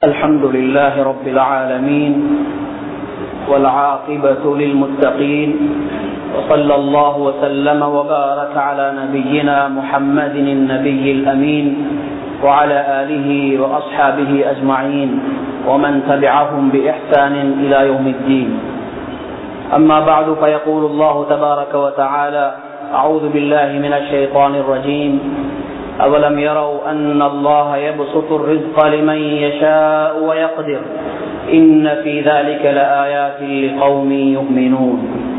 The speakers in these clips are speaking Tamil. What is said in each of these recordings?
الحمد لله رب العالمين والعاقبة للمتقين وصلى الله وسلم وبارك على نبينا محمد النبي الأمين وعلى آله وأصحابه أجمعين ومن تبعهم بإحسان إلى يوم الدين أما بعد فيقول الله تبارك وتعالى أعوذ بالله من الشيطان الرجيم أولم يروا أن الله يبسط الرزق لمن يشاء ويقدر إن في ذلك لآيات لقوم يؤمنون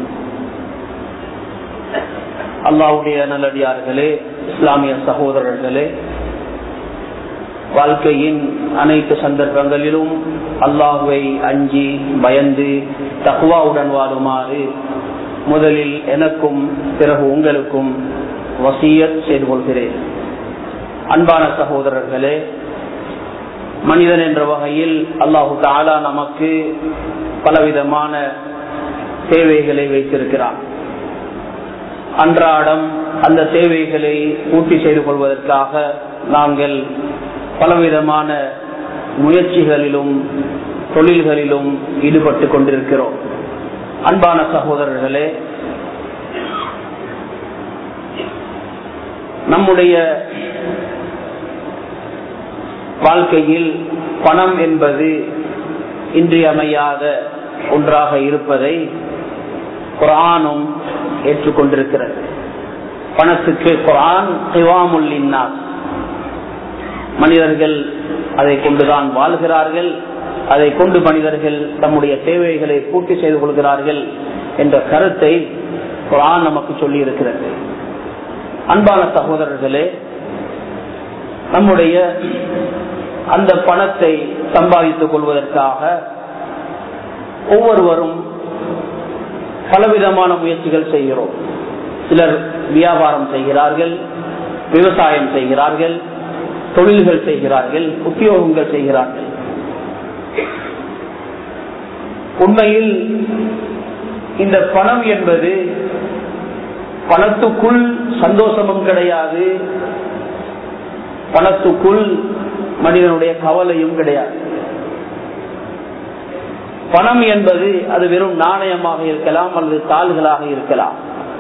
அல்லாவுடைய நல்லடியார்களே இஸ்லாமிய சகோதரர்களே வாழ்க்கையின் அனைத்து சந்தர்ப்பங்களிலும் அல்லாஹுவை அஞ்சி பயந்து தக்குவாவுடன் வாழுமாறு முதலில் எனக்கும் பிறகு உங்களுக்கும் வசியத் செய்து கொள்கிறேன் அன்பான சகோதரர்களே மனிதன் என்ற வகையில் அல்லாஹு தாலா நமக்கு பலவிதமான தேவைகளை வைத்திருக்கிறான் அன்றாடம் அந்த தேவைகளை பூர்த்தி செய்து கொள்வதற்காக நாங்கள் பலவிதமான முயற்சிகளிலும் தொழில்களிலும் ஈடுபட்டு கொண்டிருக்கிறோம் அன்பான சகோதரர்களே நம்முடைய வாழ்க்கையில் பணம் என்பது இன்றியமையாத ஒன்றாக இருப்பதை குரானும் ஏற்றுக்கொண்டிருக்கிறது பணத்துக்கு குரான் சிவாமுல்லின்னார் மனிதர்கள் அதை கொண்டுதான் வாழ்கிறார்கள் அதை கொண்டு மனிதர்கள் தம்முடைய தேவைகளை பூர்த்தி செய்து கொள்கிறார்கள் என்ற கருத்தை குரான் நமக்கு சொல்லி இருக்கிறது அன்பான சகோதரர்களே நம்முடைய அந்த பணத்தை சம்பாதித்துக் கொள்வதற்காக ஒவ்வொருவரும் பலவிதமான முயற்சிகள் செய்கிறோம் சிலர் வியாபாரம் செய்கிறார்கள் விவசாயம் செய்கிறார்கள் தொழில்கள் செய்கிறார்கள் உத்தியோகங்கள் செய்கிறார்கள் உண்மையில் இந்த பணம் என்பது பணத்துக்குள் சந்தோஷமும் கிடையாது பணத்துக்குள் மனிதனுடைய கவலையும் கிடையாது பணம் என்பது அது வெறும் நாணயமாக இருக்கலாம் அல்லது தாள்களாக இருக்கலாம்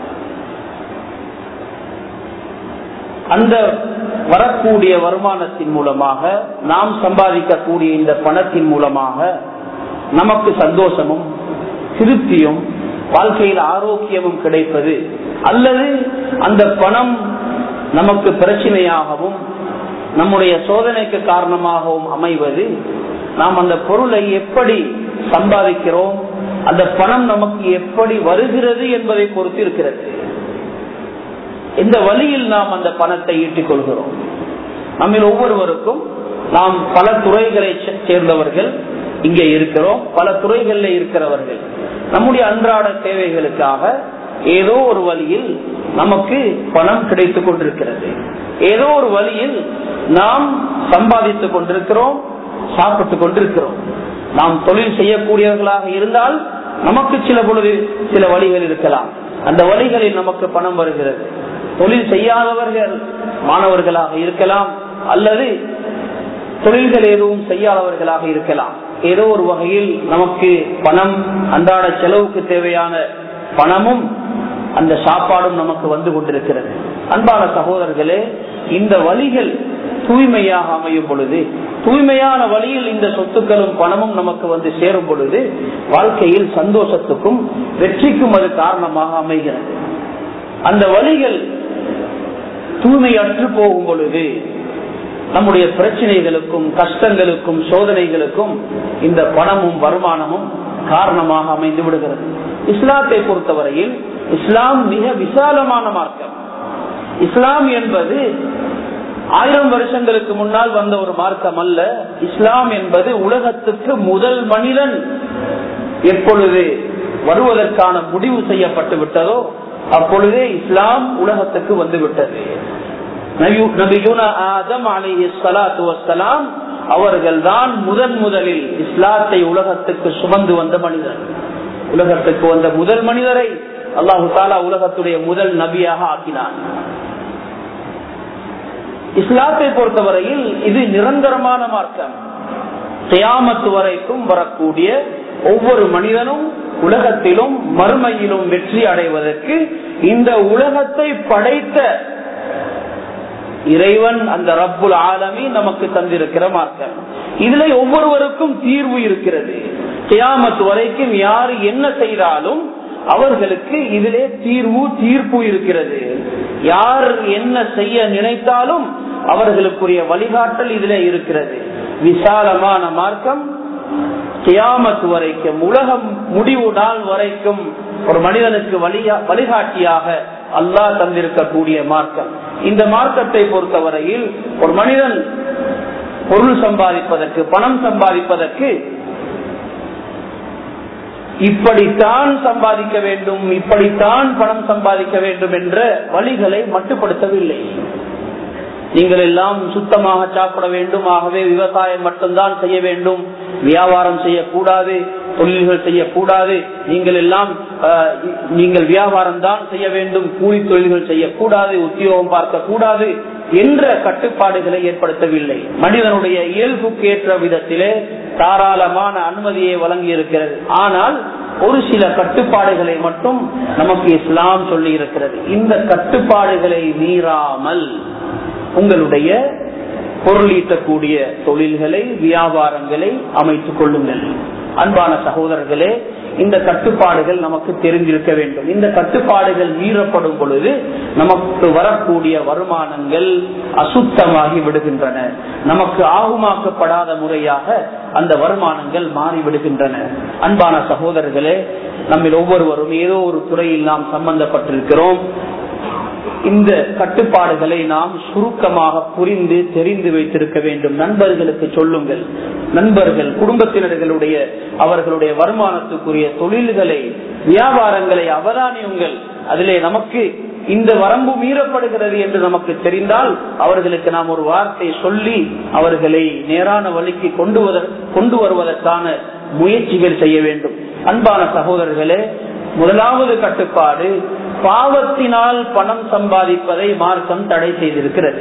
அந்த வரக்கூடிய வருமானத்தின் மூலமாக நாம் சம்பாதிக்கக்கூடிய இந்த பணத்தின் மூலமாக நமக்கு சந்தோஷமும் திருப்தியும் வாழ்க்கையில் ஆரோக்கியமும் கிடைப்பது அல்லது அந்த பணம் நமக்கு பிரச்சனையாகவும் நம்முடைய சோதனைக்கு காரணமாகவும் அமைவது நாம் அந்த பொருளை எப்படி சம்பாதிக்கிறோம் அந்த பணம் நமக்கு எப்படி வருகிறது என்பதை பொறுத்து இருக்கிறது இந்த வழியில் நாம் அந்த பணத்தை ஈட்டிக் கொள்கிறோம் நம்ம ஒவ்வொருவருக்கும் நாம் பல துறைகளை சேர்ந்தவர்கள் இங்கே இருக்கிறோம் பல துறைகளில் இருக்கிறவர்கள் நம்முடைய அன்றாட தேவைகளுக்காக ஏதோ ஒரு வழியில் நமக்கு பணம் கிடைத்துக் கொண்டிருக்கிறது ஏதோ ஒரு வழியில் நாம் சம்பாதித்துக் கொண்டிருக்கிறோம் சாப்பிட்டுக் கொண்டிருக்கிறோம் நாம் தொழில் செய்யக்கூடியவர்களாக இருந்தால் நமக்கு சில பொழுது சில வழிகள் இருக்கலாம் அந்த வழிகளில் நமக்கு பணம் வருகிறது தொழில் செய்யாதவர்கள் மாணவர்களாக இருக்கலாம் அல்லது தொழில்கள் எதுவும் செய்யாதவர்களாக இருக்கலாம் ஏதோ ஒரு வகையில் நமக்கு பணம் அன்றாட செலவுக்கு தேவையான பணமும் அந்த சாப்பாடும் நமக்கு வந்து கொண்டிருக்கிறது அன்பான சகோதரர்களே இந்த வழிகள் தூய்மையாக அமையும் பொழுது தூய்மையான வழியில் இந்த சொத்துக்களும் பணமும் நமக்கு வந்து சேரும் பொழுது வாழ்க்கையில் சந்தோஷத்துக்கும் வெற்றிக்கும் அது காரணமாக அமைகிறது அந்த வழிகள் தூய்மையற்று போகும் பொழுது நம்முடைய பிரச்சனைகளுக்கும் கஷ்டங்களுக்கும் சோதனைகளுக்கும் இந்த பணமும் வருமானமும் காரணமாக அமைந்து விடுகிறது இஸ்லாத்தை பொறுத்தவரையில் இஸ்லாம் மிக விசாலமான மார்க்கம் இஸ்லாம் என்பது ஆயிரம் வருஷங்களுக்கு முன்னால் வந்த ஒரு மார்க்கம் அல்ல இஸ்லாம் என்பது உலகத்துக்கு முதல் மனிதன் எப்பொழுது வருவதற்கான முடிவு செய்யப்பட்டு விட்டதோ அப்பொழுதே இஸ்லாம் உலகத்துக்கு வந்து விட்டது அவர்கள் தான் முதன் முதலில் இஸ்லாத்தை உலகத்துக்கு சுமந்து வந்த மனிதர் உலகத்துக்கு வந்த முதல் மனிதரை அல்லாஹு தாலா உலகத்துடைய முதல் நபியாக ஆக்கினான் இஸ்லாத்தை பொறுத்தவரையில் இது நிரந்தரமான மார்க்கம் கியாமத்து வரைக்கும் வரக்கூடிய ஒவ்வொரு மனிதனும் உலகத்திலும் மறுமையிலும் வெற்றி அடைவதற்கு இந்த உலகத்தை படைத்த இறைவன் அந்த ரப்புல் ஆலமி நமக்கு தந்திருக்கிற மார்க்கம் இதுல ஒவ்வொருவருக்கும் தீர்வு இருக்கிறது கியாமத் வரைக்கும் யார் என்ன செய்தாலும் அவர்களுக்கு இதிலே தீர்வு தீர்ப்பு இருக்கிறது யார் என்ன செய்ய நினைத்தாலும் அவர்களுக்குரிய வழிகாட்டல் இதிலே இருக்கிறது விசாலமான மார்க்கம் கியாமத் வரைக்கும் உலகம் முடிவு நாள் வரைக்கும் ஒரு மனிதனுக்கு வழியா வழிகாட்டியாக அல்லாஹ் தந்திருக்கக்கூடிய மார்க்கம் இந்த மார்க்கத்தை பொறுத்தவரையில் ஒரு மனிதன் பொருள் சம்பாதிப்பதற்கு பணம் சம்பாதிப்பதற்கு இப்படித்தான் சம்பாதிக்க வேண்டும் இப்படித்தான் பணம் சம்பாதிக்க வேண்டும் என்ற வழிகளை மட்டுப்படுத்தவில்லை நீங்கள் எல்லாம் சுத்தமாக சாப்பிட வேண்டும் ஆகவே விவசாயம் மட்டும்தான் செய்ய வேண்டும் வியாபாரம் செய்யக்கூடாது தொழில்கள் செய்யக்கூடாது நீங்கள் எல்லாம் நீங்கள் வியாபாரம் தான் செய்ய வேண்டும் கூலி தொழில்கள் செய்யக்கூடாது உத்தியோகம் பார்க்க கூடாது என்ற கட்டுப்பாடுகளை ஏற்படுத்தவில்லை மனிதனுடைய இயல்புக்கு ஏற்ற விதத்திலே தாராளமான அனுமதியை வழங்கி இருக்கிறது ஆனால் ஒரு சில கட்டுப்பாடுகளை மட்டும் நமக்கு இஸ்லாம் சொல்லி இருக்கிறது இந்த கட்டுப்பாடுகளை மீறாமல் உங்களுடைய பொருளீட்டக்கூடிய தொழில்களை வியாபாரங்களை அமைத்துக் கொள்ளுங்கள் அன்பான சகோதரர்களே இந்த கட்டுப்பாடுகள் நமக்கு தெரிந்திருக்க வேண்டும் இந்த கட்டுப்பாடுகள் மீறப்படும் பொழுது நமக்கு வரக்கூடிய வருமானங்கள் அசுத்தமாகி விடுகின்றன நமக்கு ஆகுமாக்கப்படாத முறையாக அந்த வருமானங்கள் மாறிவிடுகின்றன அன்பான சகோதரர்களே நம்மில் ஒவ்வொருவரும் ஏதோ ஒரு துறையில் நாம் சம்பந்தப்பட்டிருக்கிறோம் இந்த கட்டுப்பாடுகளை நாம் சுருக்கமாக புரிந்து தெரிந்து வைத்திருக்க வேண்டும் நண்பர்களுக்கு சொல்லுங்கள் நண்பர்கள் குடும்பத்தினர்களுடைய அவர்களுடைய வருமானத்துக்குரிய தொழில்களை வியாபாரங்களை அவதானியுங்கள் அதிலே நமக்கு இந்த வரம்பு மீறப்படுகிறது என்று நமக்கு தெரிந்தால் அவர்களுக்கு நாம் ஒரு வார்த்தை சொல்லி அவர்களை நேரான வழிக்கு கொண்டு கொண்டு வருவதற்கான முயற்சிகள் செய்ய வேண்டும் அன்பான சகோதரர்களே முதலாவது கட்டுப்பாடு பாவத்தினால் பணம் சம்பாதிப்பதை மார்க்கம் தடை செய்திருக்கிறது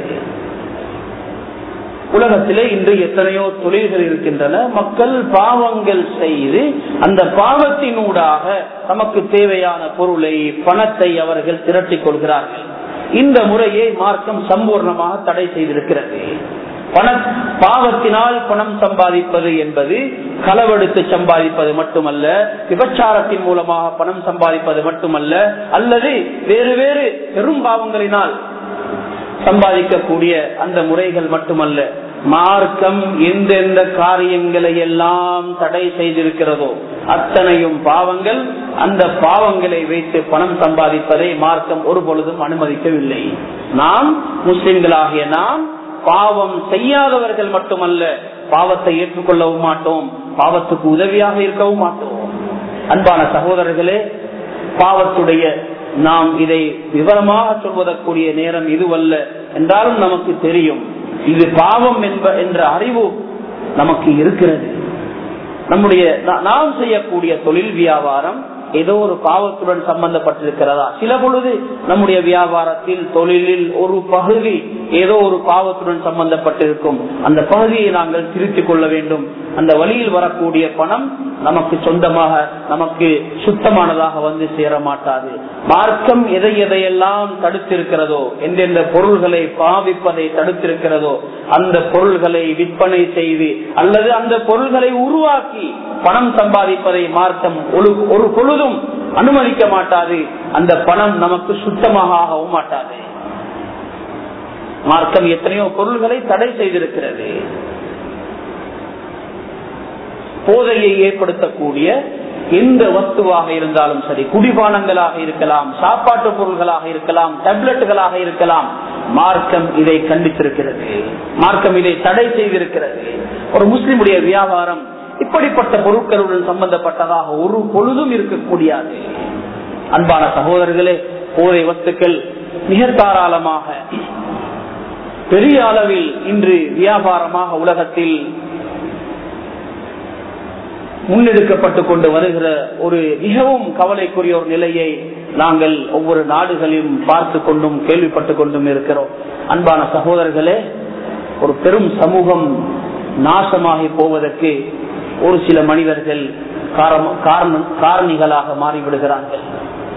உலகத்திலே இன்று எத்தனையோ தொழில்கள் இருக்கின்றன மக்கள் பாவங்கள் செய்து அந்த பாவத்தினூடாக நமக்கு தேவையான பொருளை பணத்தை அவர்கள் திரட்டிக் கொள்கிறார்கள் இந்த முறையை மார்க்கம் சம்பூர்ணமாக தடை செய்திருக்கிறது பண பாவத்தினால் பணம் சம்பாதிப்பது என்பது களவெடுத்து சம்பாதிப்பது மட்டுமல்ல விபச்சாரத்தின் மூலமாக பணம் சம்பாதிப்பது மட்டுமல்ல அல்லது வேறு வேறு பெரும் பாவங்களினால் சம்பாதிக்கக்கூடிய அந்த முறைகள் மட்டுமல்ல மார்க்கம் எந்தெந்த காரியங்களை எல்லாம் தடை செய்திருக்கிறதோ அத்தனையும் பாவங்கள் அந்த பாவங்களை வைத்து பணம் சம்பாதிப்பதை மார்க்கம் ஒரு பொழுதும் அனுமதிக்கவில்லை நாம் முஸ்லிம்களாகிய நாம் பாவம் செய்யாதவர்கள் மட்டுமல்ல பாவத்தை ஏற்றுக்கொள்ளவும் மாட்டோம் பாவத்துக்கு உதவியாக இருக்கவும் மாட்டோம் அன்பான சகோதரர்களே பாவத்துடைய நாம் இதை விவரமாக சொல்வதற்குரிய நேரம் இதுவல்ல என்றாலும் நமக்கு தெரியும் இது பாவம் என்ப என்ற அறிவு நமக்கு இருக்கிறது நம்முடைய நாம் செய்யக்கூடிய தொழில் வியாபாரம் ஏதோ ஒரு பாவத்துடன் சம்பந்தப்பட்டிருக்கிறதா சில பொழுது நம்முடைய வியாபாரத்தில் தொழிலில் ஒரு பகுதி ஏதோ ஒரு பாவத்துடன் சம்பந்தப்பட்டிருக்கும் அந்த பகுதியை நாங்கள் திருத்திக் கொள்ள வேண்டும் அந்த வழியில் வரக்கூடிய பணம் நமக்கு சொந்தமாக நமக்கு சுத்தமானதாக வந்து சேர மாட்டாது மார்க்கம் எதை எதையெல்லாம் தடுத்திருக்கிறதோ எந்தெந்த பொருள்களை பாவிப்பதை தடுத்திருக்கிறதோ அந்த பொருள்களை விற்பனை செய்து அல்லது அந்த பொருள்களை உருவாக்கி பணம் சம்பாதிப்பதை மார்க்கம் ஒரு பொழுதும் அனுமதிக்க மாட்டாது அந்த பணம் நமக்கு சுத்தமாக ஆகவும் மாட்டாது மார்க்கம் எத்தனையோ பொருள்களை தடை செய்திருக்கிறது போதையை ஏற்படுத்தக்கூடிய எந்த வஸ்துவாக இருந்தாலும் சரி குடிபானங்களாக இருக்கலாம் சாப்பாட்டு பொருள்களாக இருக்கலாம் டேப்லெட்டுகளாக இருக்கலாம் மார்க்கம் இதை கண்டித்திருக்கிறது மார்க்கம் இதை தடை செய்திருக்கிறது ஒரு முஸ்லிமுடைய வியாபாரம் இப்படிப்பட்ட பொருட்களுடன் சம்பந்தப்பட்டதாக ஒரு பொழுதும் இருக்கக்கூடியது அன்பான சகோதரர்களே போதை வஸ்துக்கள் மிக தாராளமாக பெரிய அளவில் இன்று வியாபாரமாக உலகத்தில் முன்னெடுக்கப்பட்டு கொண்டு வருகிற ஒரு மிகவும் கவலைக்குரிய ஒரு நிலையை நாங்கள் ஒவ்வொரு நாடுகளையும் பார்த்து கொண்டும் கேள்விப்பட்டு கொண்டும் இருக்கிறோம் அன்பான சகோதரர்களே ஒரு பெரும் சமூகம் நாசமாகி போவதற்கு ஒரு சில மனிதர்கள் காரணிகளாக மாறிவிடுகிறார்கள்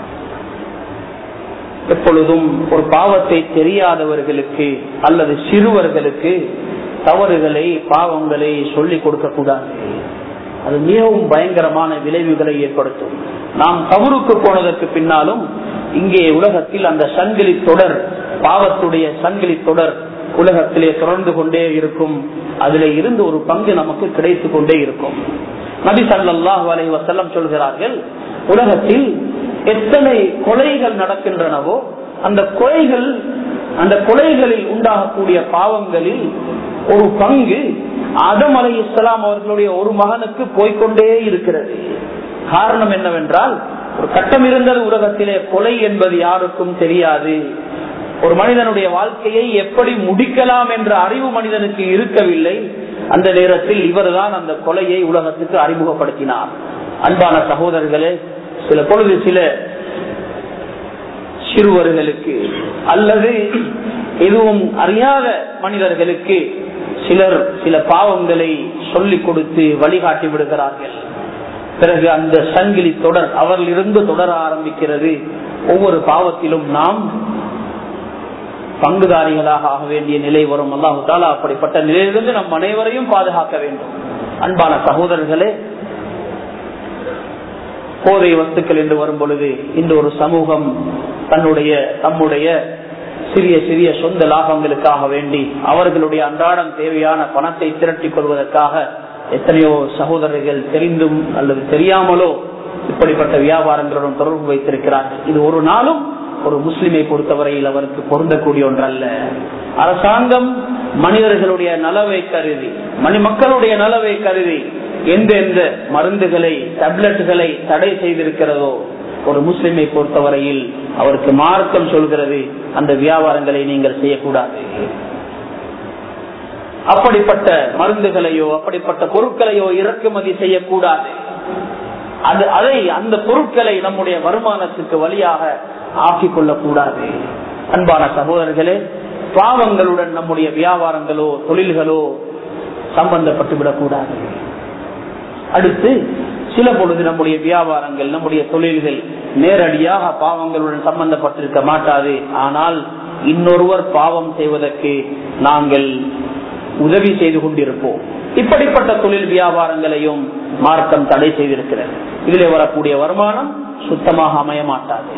எப்பொழுதும் ஒரு பாவத்தை தெரியாதவர்களுக்கு அல்லது சிறுவர்களுக்கு தவறுகளை பாவங்களை சொல்லிக் கொடுக்க கூடாது அது மிகவும் பயங்கரமான விளைவுகளை ஏற்படுத்தும் நாம் கபருக்கு போனதற்கு பின்னாலும் இங்கே உலகத்தில் அந்த சங்கிலி தொடர் பாவத்துடைய சங்கிலி தொடர் உலகத்திலே தொடர்ந்து கொண்டே இருக்கும் அதிலே இருந்து ஒரு பங்கு நமக்கு கிடைத்து கொண்டே இருக்கும் நபி சல்லாஹூ அலை வசல்லம் சொல்கிறார்கள் உலகத்தில் எத்தனை கொலைகள் நடக்கின்றனவோ அந்த கொலைகள் அந்த கொலைகளில் உண்டாகக்கூடிய பாவங்களில் ஒரு பங்கு ஆதம் அலை இஸ்லாம் அவர்களுடைய ஒரு மகனுக்கு போய்கொண்டே இருக்கிறது காரணம் என்னவென்றால் ஒரு கட்டம் இருந்தது உலகத்திலே கொலை என்பது யாருக்கும் தெரியாது ஒரு மனிதனுடைய வாழ்க்கையை எப்படி முடிக்கலாம் என்ற அறிவு மனிதனுக்கு இருக்கவில்லை அந்த நேரத்தில் இவர்தான் அந்த கொலையை உலகத்துக்கு அறிமுகப்படுத்தினார் அன்பான சகோதரர்களே சில பொழுது சில சிறுவர்களுக்கு அல்லது எதுவும் அறியாத மனிதர்களுக்கு சிலர் சில பாவங்களை சொல்லிக் கொடுத்து வழிகாட்டி விடுகிறார்கள் பிறகு அந்த சங்கிலி தொடர் அவரிலிருந்து தொடர ஆரம்பிக்கிறது ஒவ்வொரு பாவத்திலும் நாம் பங்குதாரிகளாக ஆக வேண்டிய நிலை வரும் அல்லாஹு தாலா அப்படிப்பட்ட நிலையிலிருந்து நம் அனைவரையும் பாதுகாக்க வேண்டும் அன்பான சகோதரர்களே போதை வஸ்துக்கள் என்று வரும் பொழுது இந்த ஒரு சமூகம் தன்னுடைய தம்முடைய சிறிய சிறிய சொந்த லாபங்களுக்காக வேண்டி அவர்களுடைய அன்றாடம் தேவையான பணத்தை திரட்டிக் கொள்வதற்காக எத்தனையோ சகோதரர்கள் தெரிந்தும் அல்லது தெரியாமலோ இப்படிப்பட்ட வியாபாரங்களுடன் தொடர்பு வைத்திருக்கிறார்கள் இது ஒரு நாளும் ஒரு முஸ்லிமை பொறுத்தவரையில் அவருக்கு பொருந்தக்கூடிய ஒன்றல்ல அரசாங்கம் மனிதர்களுடைய நலவை கருதி மணி மக்களுடைய நலவை கருதி எந்தெந்த மருந்துகளை டேப்லெட்டுகளை தடை செய்திருக்கிறதோ ஒரு முஸ்லிமை பொறுத்தவரையில் அவருக்கு மார்க்கம் சொல்கிறது அந்த வியாபாரங்களை நீங்கள் செய்யக்கூடாது அப்படிப்பட்ட மருந்துகளையோ அப்படிப்பட்ட பொருட்களையோ இறக்குமதி செய்யக்கூடாது அது அதை அந்த பொருட்களை நம்முடைய வருமானத்துக்கு வழியாக ஆக்கிக் கொள்ளக்கூடாது அன்பான சகோதரர்களே பாவங்களுடன் நம்முடைய வியாபாரங்களோ தொழில்களோ சம்பந்தப்பட்டு விடக்கூடாது அடுத்து சில பொழுது நம்முடைய வியாபாரங்கள் நம்முடைய தொழில்கள் நேரடியாக பாவங்களுடன் சம்பந்தப்பட்டிருக்க மாட்டாது ஆனால் இன்னொருவர் பாவம் செய்வதற்கு நாங்கள் உதவி செய்து கொண்டிருப்போம் இப்படிப்பட்ட தொழில் வியாபாரங்களையும் மார்க்கம் தடை செய்திருக்கிறது இதில் வரக்கூடிய வருமானம் சுத்தமாக அமைய மாட்டாது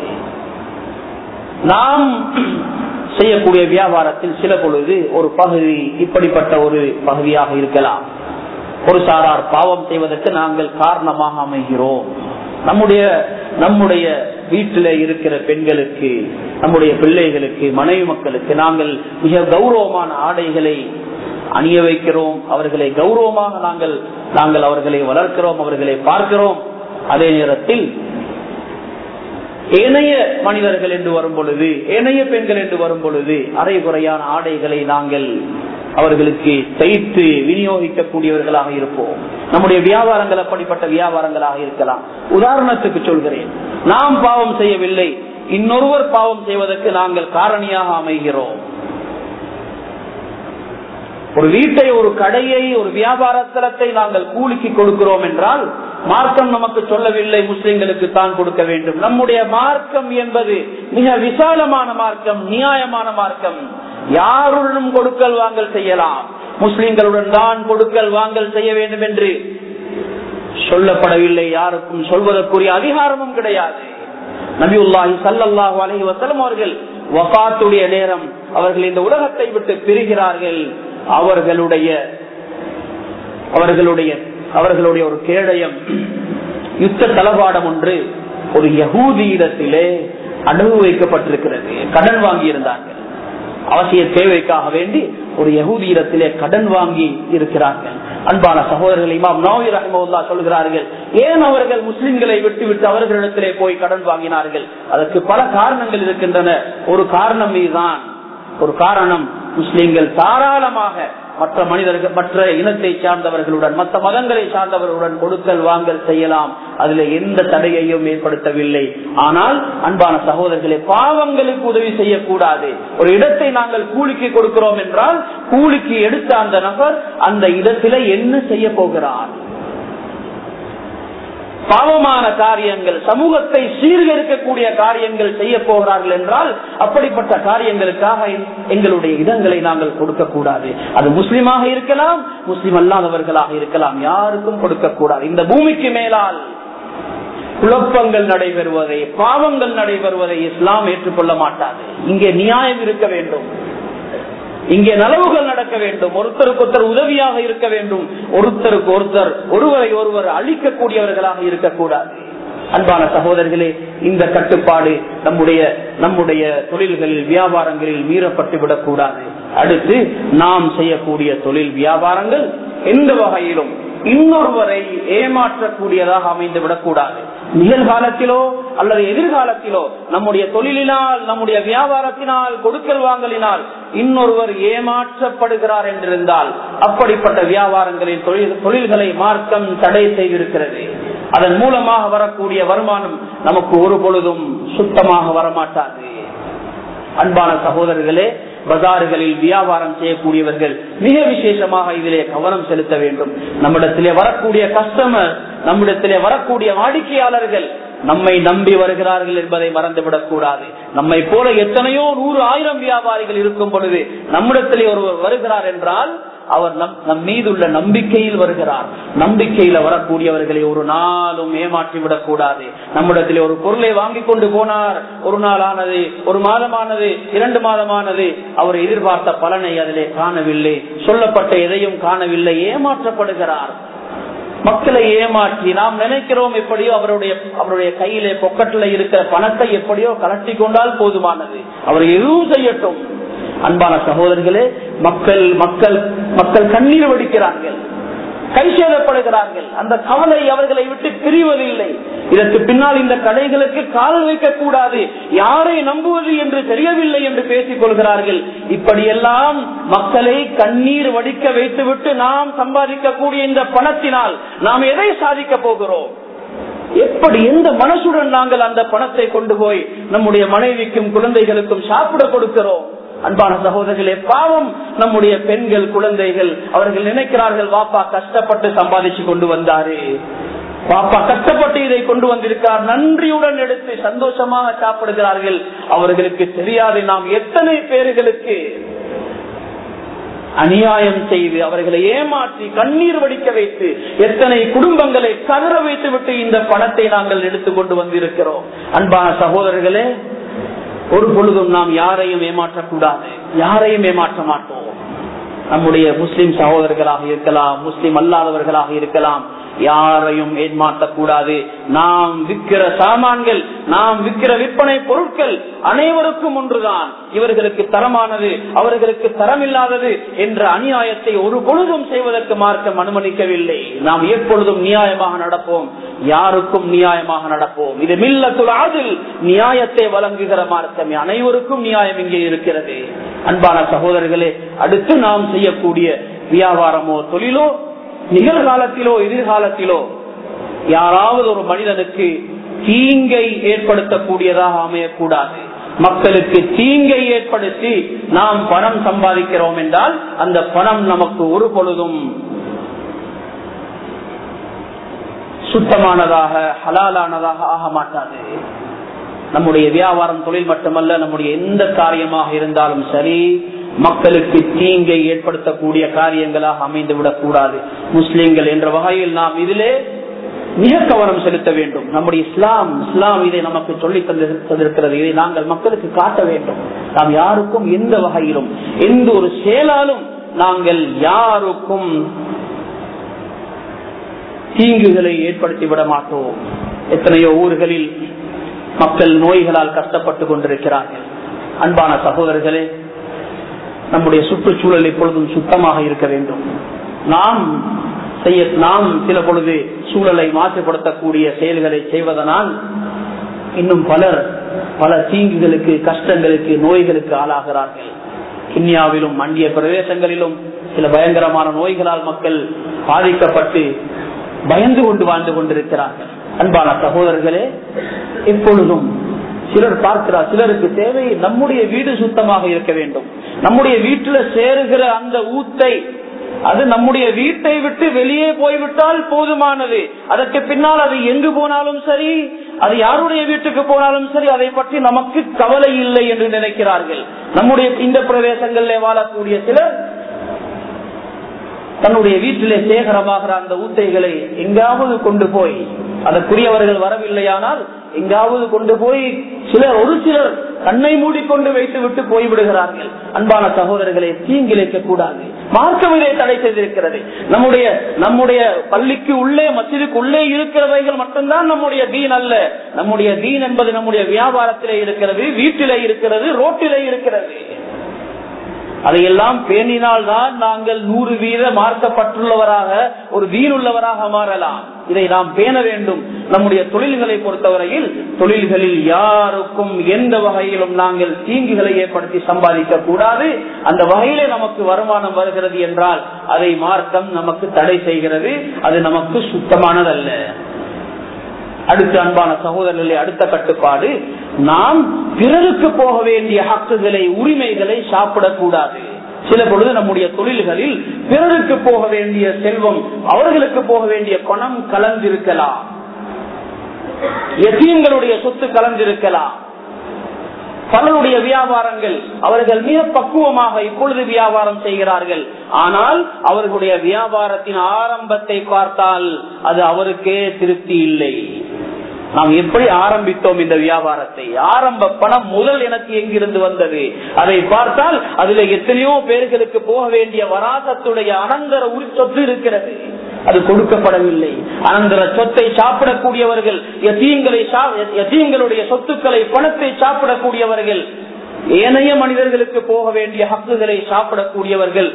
நாம் செய்யக்கூடிய வியாபாரத்தில் சில பொழுது ஒரு பகுதி இப்படிப்பட்ட ஒரு பகுதியாக இருக்கலாம் ஒரு சாரார் பாவம் செய்வதற்கு நாங்கள் காரணமாக அமைகிறோம் நம்முடைய நம்முடைய வீட்டில இருக்கிற பெண்களுக்கு நம்முடைய பிள்ளைகளுக்கு மனைவி மக்களுக்கு நாங்கள் மிக கௌரவமான ஆடைகளை அணிய வைக்கிறோம் அவர்களை கௌரவமாக நாங்கள் நாங்கள் அவர்களை வளர்க்கிறோம் அவர்களை பார்க்கிறோம் அதே நேரத்தில் ஏனைய மனிதர்கள் என்று வரும் பொழுது ஏனைய பெண்கள் என்று வரும் பொழுது அரை குறையான ஆடைகளை நாங்கள் அவர்களுக்கு தைத்து விநியோகிக்கக்கூடியவர்களாக இருப்போம் நம்முடைய வியாபாரங்கள் அப்படிப்பட்ட வியாபாரங்களாக இருக்கலாம் உதாரணத்துக்கு சொல்கிறேன் நாம் பாவம் செய்யவில்லை இன்னொருவர் பாவம் செய்வதற்கு நாங்கள் காரணியாக அமைகிறோம் ஒரு வீட்டை ஒரு கடையை ஒரு வியாபார தளத்தை நாங்கள் கூலிக்கு கொடுக்கிறோம் என்றால் மார்க்கம் நமக்கு சொல்லவில்லை முஸ்லிம்களுக்கு தான் கொடுக்க வேண்டும் நம்முடைய மார்க்கம் என்பது மிக விசாலமான மார்க்கம் நியாயமான மார்க்கம் யாருடனும் கொடுக்கல் வாங்கல் செய்யலாம் முஸ்லிம்களுடன் தான் கொடுக்கல் வாங்கல் செய்ய வேண்டும் என்று சொல்லப்படவில்லை யாருக்கும் சொல்வதற்குரிய அதிகாரமும் கிடையாது நபியுல்லாஹி சல்லாஹு அலஹி வசலம் அவர்கள் வபாத்துடைய நேரம் அவர்கள் இந்த உலகத்தை விட்டு பிரிகிறார்கள் அவர்களுடைய அவர்களுடைய அவர்களுடைய ஒரு கேடயம் யுத்த தளபாடம் ஒன்று ஒரு யகூதியிடத்திலே அடகு வைக்கப்பட்டிருக்கிறது கடன் வாங்கி இருந்தார்கள் அவசிய தேவைக்காக வேண்டி ஒரு யகூதியிடத்திலே கடன் வாங்கி இருக்கிறார்கள் அன்பான சகோதரர்கள் இமாம் நோவி ரஹமுல்லா சொல்கிறார்கள் ஏன் அவர்கள் முஸ்லிம்களை விட்டு விட்டு அவர்களிடத்திலே போய் கடன் வாங்கினார்கள் அதற்கு பல காரணங்கள் இருக்கின்றன ஒரு காரணம் இதுதான் ஒரு காரணம் முஸ்லிம்கள் தாராளமாக மற்ற மனிதர்கள் மற்ற இனத்தை சார்ந்தவர்களுடன் மற்ற மதங்களை சார்ந்தவர்களுடன் கொடுக்கல் வாங்கல் செய்யலாம் அதுல எந்த தடையையும் ஏற்படுத்தவில்லை ஆனால் அன்பான சகோதரர்களே பாவங்களுக்கு உதவி செய்யக்கூடாது ஒரு இடத்தை நாங்கள் கூலிக்கு கொடுக்கிறோம் என்றால் கூலிக்கு எடுத்த அந்த நபர் அந்த இடத்துல என்ன செய்ய போகிறார் பாவமான காரியங்கள் சமூகத்தை சீர்கெடுக்கக்கூடிய காரியங்கள் செய்ய போகிறார்கள் என்றால் அப்படிப்பட்ட காரியங்களுக்காக எங்களுடைய இடங்களை நாங்கள் கொடுக்க கூடாது அது முஸ்லிமாக இருக்கலாம் முஸ்லிம் அல்லாதவர்களாக இருக்கலாம் யாருக்கும் கொடுக்க கூடாது இந்த பூமிக்கு மேலால் குழப்பங்கள் நடைபெறுவதை பாவங்கள் நடைபெறுவதை இஸ்லாம் ஏற்றுக்கொள்ள மாட்டாது இங்கே நியாயம் இருக்க வேண்டும் இங்கே நலவுகள் நடக்க வேண்டும் ஒருத்தருக்கு ஒருத்தர் உதவியாக இருக்க வேண்டும் ஒருத்தருக்கு ஒருத்தர் ஒருவரை ஒருவர் அழிக்கக்கூடியவர்களாக இருக்கக்கூடாது அன்பான சகோதரர்களே இந்த கட்டுப்பாடு நம்முடைய நம்முடைய தொழில்களில் வியாபாரங்களில் மீறப்பட்டு விடக்கூடாது அடுத்து நாம் செய்யக்கூடிய தொழில் வியாபாரங்கள் எந்த வகையிலும் இன்னொருவரை ஏமாற்றக்கூடியதாக அமைந்து விடக்கூடாது நிகழ்காலத்திலோ அல்லது எதிர்காலத்திலோ நம்முடைய தொழிலினால் நம்முடைய வியாபாரத்தினால் கொடுக்கல் வாங்கலினால் இன்னொருவர் ஏமாற்றப்படுகிறார் என்றிருந்தால் அப்படிப்பட்ட வியாபாரங்களில் தொழில் தொழில்களை மார்க்கம் தடை செய்திருக்கிறது அதன் மூலமாக வரக்கூடிய வருமானம் நமக்கு ஒரு பொழுதும் சுத்தமாக வரமாட்டாது அன்பான சகோதரர்களே பஜாறுகளில் வியாபாரம் செய்யக்கூடியவர்கள் மிக விசேஷமாக இதிலே கவனம் செலுத்த வேண்டும் நம்மிடத்திலே வரக்கூடிய கஸ்டமர் நம்மிடத்திலே வரக்கூடிய வாடிக்கையாளர்கள் நம்மை நம்பி வருகிறார்கள் என்பதை மறந்துவிடக் கூடாது நம்மை போல எத்தனையோ நூறு ஆயிரம் வியாபாரிகள் இருக்கும் பொழுது நம்மிடத்திலே ஒருவர் வருகிறார் என்றால் அவர் நம் நம் மீதுள்ள நம்பிக்கையில் வருகிறார் நம்பிக்கையில வரக்கூடியவர்களை ஒரு நாளும் ஏமாற்றி விடக் கூடாது நம்மிடத்திலே ஒரு பொருளை வாங்கி கொண்டு போனார் ஒரு நாள் ஆனது ஒரு மாதமானது இரண்டு மாதமானது அவர் எதிர்பார்த்த பலனை அதிலே காணவில்லை சொல்லப்பட்ட எதையும் காணவில்லை ஏமாற்றப்படுகிறார் மக்களை ஏமாற்றி நாம் நினைக்கிறோம் எப்படியோ அவருடைய அவருடைய கையிலே பொக்கெட்ல இருக்கிற பணத்தை எப்படியோ கலட்டி கொண்டால் போதுமானது அவர் எதுவும் செய்யட்டும் அன்பான சகோதரர்களே மக்கள் மக்கள் மக்கள் கண்ணீர் வடிக்கிறார்கள் கைசேதப்படுகிறார்கள் அந்த கவலை அவர்களை விட்டு பிரிவதில்லை இதற்கு பின்னால் இந்த கடைகளுக்கு கால் வைக்கக்கூடாது யாரை நம்புவது என்று தெரியவில்லை என்று பேசிக் கொள்கிறார்கள் இப்படியெல்லாம் மக்களை கண்ணீர் வடிக்க வைத்துவிட்டு நாம் சம்பாதிக்கக்கூடிய இந்த பணத்தினால் நாம் எதை சாதிக்க போகிறோம் எப்படி எந்த மனசுடன் நாங்கள் அந்த பணத்தை கொண்டு போய் நம்முடைய மனைவிக்கும் குழந்தைகளுக்கும் சாப்பிட கொடுக்கிறோம் அன்பான சகோதரர்களே பாவம் நம்முடைய பெண்கள் குழந்தைகள் அவர்கள் நினைக்கிறார்கள் வாப்பா கஷ்டப்பட்டு சம்பாதிச்சு கொண்டு வந்தாரு பாப்பா கஷ்டப்பட்டு இதை கொண்டு வந்திருக்கார் நன்றியுடன் எடுத்து சந்தோஷமாக சாப்பிடுகிறார்கள் அவர்களுக்கு தெரியாது நாம் எத்தனை பேர்களுக்கு அநியாயம் செய்து அவர்களை ஏமாற்றி கண்ணீர் வடிக்க வைத்து எத்தனை குடும்பங்களை கதற வைத்து விட்டு இந்த பணத்தை நாங்கள் எடுத்துக்கொண்டு வந்திருக்கிறோம் அன்பான சகோதரர்களே ஒரு பொழுதும் நாம் யாரையும் ஏமாற்றக்கூடாது யாரையும் ஏமாற்ற மாட்டோம் நம்முடைய முஸ்லிம் சகோதரர்களாக இருக்கலாம் முஸ்லிம் அல்லாதவர்களாக இருக்கலாம் யாரையும் ஏமாற்றக்கூடாது நாம் விற்கிற சாமான்கள் நாம் விற்கிற விற்பனை பொருட்கள் அனைவருக்கும் ஒன்றுதான் இவர்களுக்கு தரமானது அவர்களுக்கு தரமில்லாதது என்ற அநியாயத்தை ஒரு பொழுதும் செய்வதற்கு மார்க்கம் அனுமதிக்கவில்லை நாம் எப்பொழுதும் நியாயமாக நடப்போம் யாருக்கும் நியாயமாக நடப்போம் இது மில்லத்துள் ஆதில் நியாயத்தை வழங்குகிற மார்க்கம் அனைவருக்கும் நியாயம் இங்கே இருக்கிறது அன்பான சகோதரர்களே அடுத்து நாம் செய்யக்கூடிய வியாபாரமோ தொழிலோ நிகழ்காலத்திலோ எதிர்காலத்திலோ யாராவது ஒரு மனிதனுக்கு தீங்கை ஏற்படுத்தக்கூடியதாக அமையக்கூடாது மக்களுக்கு தீங்கை ஏற்படுத்தி நாம் பணம் சம்பாதிக்கிறோம் என்றால் அந்த பணம் நமக்கு ஒரு பொழுதும் சுத்தமானதாக ஹலாலானதாக ஆக மாட்டாது நம்முடைய வியாபாரம் தொழில் மட்டுமல்ல நம்முடைய எந்த காரியமாக இருந்தாலும் சரி மக்களுக்கு தீங்கை ஏற்படுத்தக்கூடிய காரியங்களாக அமைந்து விடக்கூடாது முஸ்லிம்கள் என்ற வகையில் நாம் இதிலே மிக கவனம் செலுத்த வேண்டும் நம்முடைய இஸ்லாம் இஸ்லாம் இதை நமக்கு சொல்லி தந்திருக்கிறது இதை நாங்கள் மக்களுக்கு காட்ட வேண்டும் நாம் யாருக்கும் எந்த வகையிலும் எந்த ஒரு செயலாலும் நாங்கள் யாருக்கும் தீங்குகளை ஏற்படுத்தி விட மாட்டோம் எத்தனையோ ஊர்களில் மக்கள் நோய்களால் கஷ்டப்பட்டு கொண்டிருக்கிறார்கள் அன்பான சகோதரர்களே நம்முடைய சுற்றுச்சூழல் எப்பொழுதும் சுத்தமாக இருக்க வேண்டும் நாம் செய்ய நாம் சில பொழுது சூழலை மாசுபடுத்தக்கூடிய செயல்களை செய்வதனால் இன்னும் பலர் பல தீங்குகளுக்கு கஷ்டங்களுக்கு நோய்களுக்கு ஆளாகிறார்கள் கிண்ணியாவிலும் மண்டிய பிரதேசங்களிலும் சில பயங்கரமான நோய்களால் மக்கள் பாதிக்கப்பட்டு பயந்து கொண்டு வாழ்ந்து கொண்டிருக்கிறார்கள் அன்பான சகோதரர்களே எப்பொழுதும் சிலர் பார்க்கிறார் சிலருக்கு தேவை நம்முடைய வீடு சுத்தமாக இருக்க வேண்டும் நம்முடைய வீட்டுல சேருகிற அந்த ஊத்தை அது நம்முடைய வீட்டை விட்டு வெளியே போய்விட்டால் போதுமானது அதற்கு பின்னால் அது எங்கு போனாலும் சரி அது யாருடைய வீட்டுக்கு போனாலும் சரி அதை பற்றி நமக்கு கவலை இல்லை என்று நினைக்கிறார்கள் நம்முடைய இந்த பிரதேசங்களிலே வாழக்கூடிய சிலர் தன்னுடைய வீட்டிலே சேகரமாகிற அந்த ஊத்தைகளை எங்காவது கொண்டு போய் அதற்குரியவர்கள் வரவில்லையானால் எங்காவது கொண்டு போய் சிலர் ஒரு சிலர் கண்ணை மூடிக்கொண்டு வைத்து விட்டு போய்விடுகிறார்கள் அன்பான சகோதரர்களை தீங்கிழைக்க கூடாது மார்க்கம் இதை தடை செய்திருக்கிறது நம்முடைய நம்முடைய பள்ளிக்கு உள்ளே மசிதுக்கு உள்ளே இருக்கிறவைகள் மட்டும்தான் நம்முடைய தீன் அல்ல நம்முடைய தீன் என்பது நம்முடைய வியாபாரத்திலே இருக்கிறது வீட்டிலே இருக்கிறது ரோட்டிலே இருக்கிறது அதையெல்லாம் பேணினால் தான் நாங்கள் நூறு வீத மார்க்கப்பட்டுள்ளவராக ஒரு வீணுள்ளவராக மாறலாம் இதை நாம் பேண வேண்டும் நம்முடைய தொழில்களை பொறுத்தவரையில் தொழில்களில் யாருக்கும் எந்த வகையிலும் நாங்கள் தீங்குகளை ஏற்படுத்தி சம்பாதிக்க கூடாது அந்த வகையிலே நமக்கு வருமானம் வருகிறது என்றால் அதை மார்க்கம் நமக்கு தடை செய்கிறது அது நமக்கு சுத்தமானதல்ல அடுத்த அன்பான சகோதரர்களே அடுத்த கட்டுப்பாடு நாம் பிறருக்கு போக வேண்டிய ஹக்குகளை உரிமைகளை சாப்பிடக்கூடாது சில பொழுது நம்முடைய தொழில்களில் பிறருக்கு போக வேண்டிய செல்வம் அவர்களுக்கு போக வேண்டிய பணம் கலந்திருக்கலாம் எத்தீன்களுடைய சொத்து கலந்திருக்கலாம் பலருடைய வியாபாரங்கள் அவர்கள் மிக பக்குவமாக இப்பொழுது வியாபாரம் செய்கிறார்கள் ஆனால் அவர்களுடைய வியாபாரத்தின் ஆரம்பத்தை பார்த்தால் அது அவருக்கே திருப்தி இல்லை நாம் எப்படி ஆரம்பித்தோம் இந்த வியாபாரத்தை ஆரம்ப பணம் முதல் எனக்கு எங்கிருந்து வந்தது அதை பார்த்தால் அதுல எத்தனையோ பேர்களுக்கு போக வேண்டிய வராசத்துடைய அனந்தர உரி சொத்து இருக்கிறது அது கொடுக்கப்படவில்லை அனந்தர சொத்தை சாப்பிடக்கூடியவர்கள் எத்தீங்களை எத்தீங்களுடைய சொத்துக்களை பணத்தை சாப்பிடக்கூடியவர்கள் ஏனைய மனிதர்களுக்கு போக வேண்டிய ஹக்குகளை சாப்பிடக்கூடியவர்கள்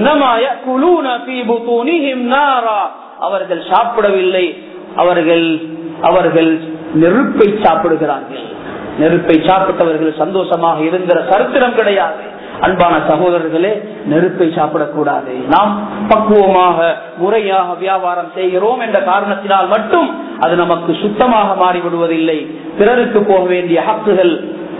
அவர்கள் சாப்பிடவில்லை அவர்கள் அவர்கள் நெருப்பை சாப்பிடுகிறார்கள் நெருப்பை சாப்பிட்டவர்கள் சந்தோஷமாக இருந்த சரித்திரம் கிடையாது அன்பான சகோதரர்களே நெருப்பை சாப்பிடக்கூடாது நாம் பக்குவமாக முறையாக வியாபாரம் செய்கிறோம் என்ற காரணத்தினால் மட்டும் அது நமக்கு சுத்தமாக மாறிவிடுவதில்லை பிறருக்கு போக வேண்டிய ஹக்குகள்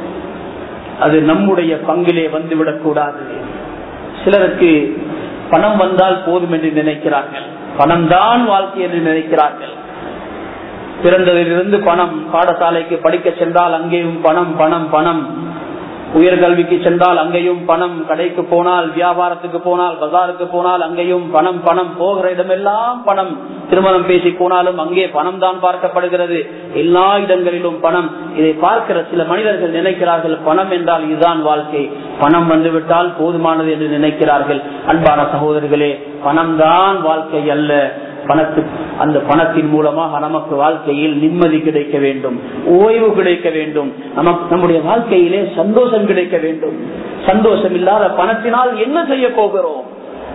அது நம்முடைய பங்கிலே வந்துவிடக் கூடாது சிலருக்கு பணம் வந்தால் போதும் என்று நினைக்கிறார்கள் பணம் தான் வாழ்க்கை என்று நினைக்கிறார்கள் பிறந்ததிலிருந்து பணம் பாடசாலைக்கு படிக்க சென்றால் அங்கேயும் பணம் பணம் பணம் உயர்கல்விக்கு சென்றால் அங்கேயும் பணம் கடைக்கு போனால் வியாபாரத்துக்கு போனால் பஜாருக்கு போனால் அங்கேயும் பணம் பணம் போகிற இடமெல்லாம் பணம் திருமணம் பேசி போனாலும் அங்கே பணம் தான் பார்க்கப்படுகிறது எல்லா இடங்களிலும் பணம் இதை பார்க்கிற சில மனிதர்கள் நினைக்கிறார்கள் பணம் என்றால் இதுதான் வாழ்க்கை பணம் வந்துவிட்டால் போதுமானது என்று நினைக்கிறார்கள் அன்பான சகோதரர்களே பணம் தான் வாழ்க்கை அல்ல பணத்து அந்த பணத்தின் மூலமாக நமக்கு வாழ்க்கையில் நிம்மதி கிடைக்க வேண்டும் ஓய்வு கிடைக்க வேண்டும் நமக்கு நம்முடைய வாழ்க்கையிலே சந்தோஷம் கிடைக்க வேண்டும் சந்தோஷம் இல்லாத பணத்தினால் என்ன செய்ய போகிறோம்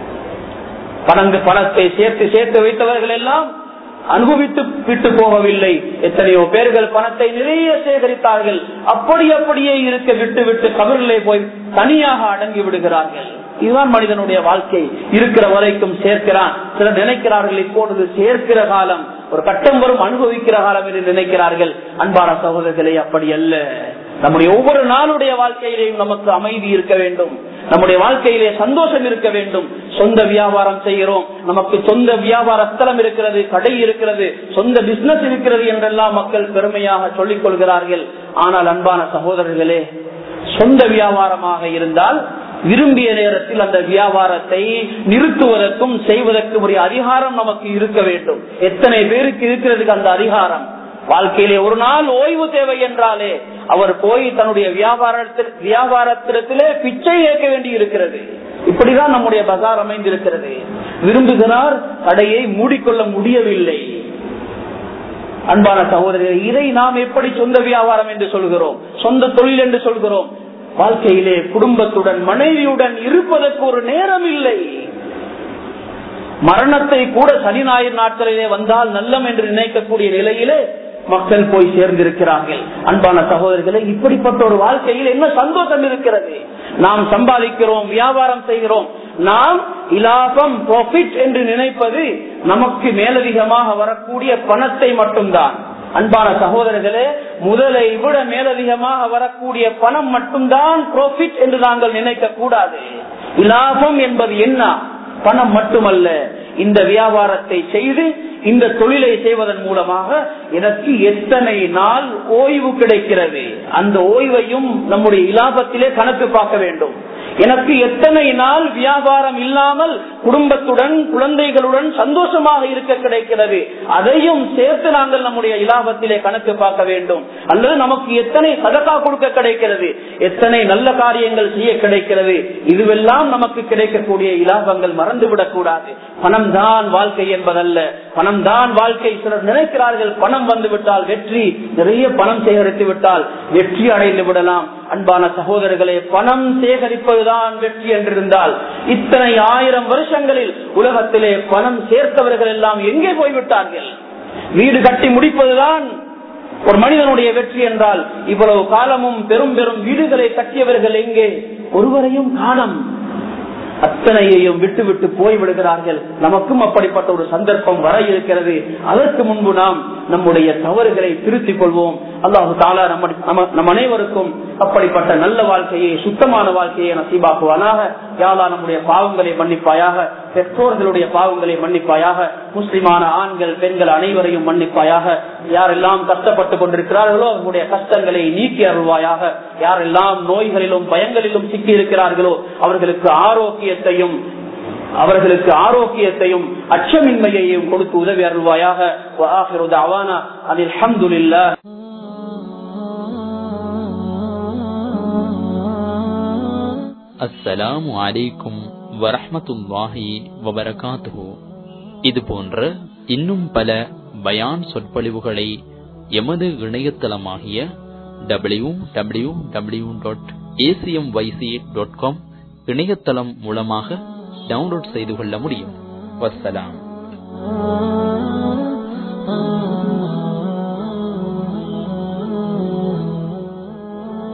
பணங்கு பணத்தை சேர்த்து சேர்த்து வைத்தவர்கள் எல்லாம் அனுபவித்து விட்டு போகவில்லை எத்தனையோ பேர்கள் பணத்தை நிறைய சேகரித்தார்கள் அப்படி அப்படியே இருக்க விட்டு விட்டு கபரிலே போய் தனியாக அடங்கி விடுகிறார்கள் இதுதான் மனிதனுடைய வாழ்க்கை இருக்கிற வரைக்கும் சேர்க்கிறான் சிலர் நினைக்கிறார்கள் இப்பொழுது சேர்க்கிற காலம் ஒரு கட்டம் வரும் அனுபவிக்கிற காலம் என்று நினைக்கிறார்கள் அன்பான சகோதரர்களே அப்படி அல்ல நம்முடைய ஒவ்வொரு நாளுடைய வாழ்க்கையிலேயும் நமக்கு அமைதி இருக்க வேண்டும் நம்முடைய வாழ்க்கையிலே சந்தோஷம் இருக்க வேண்டும் சொந்த வியாபாரம் செய்கிறோம் நமக்கு சொந்த வியாபார ஸ்தலம் இருக்கிறது கடை இருக்கிறது சொந்த பிசினஸ் இருக்கிறது என்றெல்லாம் மக்கள் பெருமையாக சொல்லிக் கொள்கிறார்கள் ஆனால் அன்பான சகோதரர்களே சொந்த வியாபாரமாக இருந்தால் விரும்பிய நேரத்தில் அந்த வியாபாரத்தை நிறுத்துவதற்கும் செய்வதற்கும் ஒரு அதிகாரம் நமக்கு இருக்க வேண்டும் எத்தனை பேருக்கு இருக்கிறதுக்கு அந்த அதிகாரம் வாழ்க்கையிலே ஒரு நாள் ஓய்வு தேவை என்றாலே அவர் போய் தன்னுடைய வியாபாரத்தில் வியாபாரத்திலே பிச்சை ஏற்க வேண்டி இருக்கிறது இப்படிதான் நம்முடைய பசார் அமைந்திருக்கிறது விரும்புகிறார் கடையை மூடிக்கொள்ள முடியவில்லை அன்பான சகோதரர் இதை நாம் எப்படி சொந்த வியாபாரம் என்று சொல்கிறோம் சொந்த தொழில் என்று சொல்கிறோம் வாழ்க்கையிலே குடும்பத்துடன் மனைவியுடன் இருப்பதற்கு ஒரு நேரம் இல்லை மரணத்தை கூட சனி ஞாயிறு நாட்களிலே வந்தால் நல்லம் என்று நினைக்கக்கூடிய நிலையிலே மக்கள் போய் சேர்ந்திருக்கிறார்கள் அன்பான சகோதரர்களே இப்படிப்பட்ட ஒரு வாழ்க்கையில் என்ன சந்தோஷம் இருக்கிறது நாம் சம்பாதிக்கிறோம் வியாபாரம் செய்கிறோம் நாம் இலாபம் ப்ராஃபிட் என்று நினைப்பது நமக்கு மேலதிகமாக வரக்கூடிய பணத்தை மட்டும்தான் அன்பான சகோதரர்களே முதலை விட மேலதிகமாக வரக்கூடிய பணம் மட்டும்தான் ப்ராஃபிட் என்று நாங்கள் நினைக்க கூடாது லாபம் என்பது என்ன பணம் மட்டுமல்ல இந்த வியாபாரத்தை செய்து இந்த தொழிலை செய்வதன் மூலமாக எனக்கு எத்தனை நாள் ஓய்வு கிடைக்கிறது அந்த ஓய்வையும் நம்முடைய இலாபத்திலே கணக்கு பார்க்க வேண்டும் எனக்கு எத்தனை நாள் வியாபாரம் இல்லாமல் குடும்பத்துடன் குழந்தைகளுடன் சந்தோஷமாக இருக்க கிடைக்கிறது அதையும் சேர்த்து நாங்கள் நம்முடைய இலாபத்திலே கணக்கு பார்க்க வேண்டும் அல்லது நமக்கு எத்தனை சதக்கா கொடுக்க கிடைக்கிறது எத்தனை நல்ல காரியங்கள் செய்ய கிடைக்கிறது இதுவெல்லாம் நமக்கு கிடைக்கக்கூடிய இலாபங்கள் மறந்துவிடக் கூடாது பணம் தான் வாழ்க்கை என்பதல்ல பணம் தான் வாழ்க்கை சிலர் நினைக்கிறார்கள் பணம் வந்து விட்டால் வெற்றி நிறைய பணம் சேகரித்து விட்டால் வெற்றி அடைந்து விடலாம் அன்பான சகோதரர்களே பணம் சேகரிப்பதுதான் வெற்றி என்றிருந்தால் இத்தனை ஆயிரம் வருஷங்களில் உலகத்திலே பணம் சேர்த்தவர்கள் எல்லாம் எங்கே போய்விட்டார்கள் வீடு கட்டி முடிப்பதுதான் ஒரு மனிதனுடைய வெற்றி என்றால் இவ்வளவு காலமும் பெரும் பெரும் வீடுகளை கட்டியவர்கள் எங்கே ஒருவரையும் காணம் அத்தனையையும் விட்டு விட்டு போய்விடுகிறார்கள் நமக்கும் அப்படிப்பட்ட ஒரு சந்தர்ப்பம் வர இருக்கிறது அதற்கு முன்பு நாம் நம்முடைய தவறுகளை திருத்திக் கொள்வோம் அல்லாஹு தாலா நம்ம நம் அனைவருக்கும் அப்படிப்பட்ட நல்ல வாழ்க்கையை சுத்தமான வாழ்க்கையை நசீபாக்குவானாக யாரா நம்முடைய பாவங்களை மன்னிப்பாயாக பெற்றோர்களுடைய பாவங்களை மன்னிப்பாயாக முஸ்லிமான ஆண்கள் பெண்கள் அனைவரையும் மன்னிப்பாயாக யாரெல்லாம் கஷ்டப்பட்டு கொண்டிருக்கிறார்களோ அவர்களுடைய கஷ்டங்களை நீக்கி அருள்வாயாக யாரெல்லாம் நோய்களிலும் பயங்களிலும் சிக்கி இருக்கிறார்களோ அவர்களுக்கு ஆரோக்கியத்தையும் அவர்களுக்கு ஆரோக்கியத்தையும் அச்சமின்மையையும் கொடுத்து உதவி அருள்வாயாக அதில் அஹமதுல்லா அஸ்ஸலாமு அலைக்கும் வரஹமத்துல்லாஹி வபரகாத்துஹு இது போன்ற இன்னும் பல பயான் சொற்பொழிவுகளை எமது இணையதளமாகிய W W W dot ACM YC dot com இணையதளம் மூலமாக டவுன்லோட் செய்து கொள்ள முடியும் வசலாம்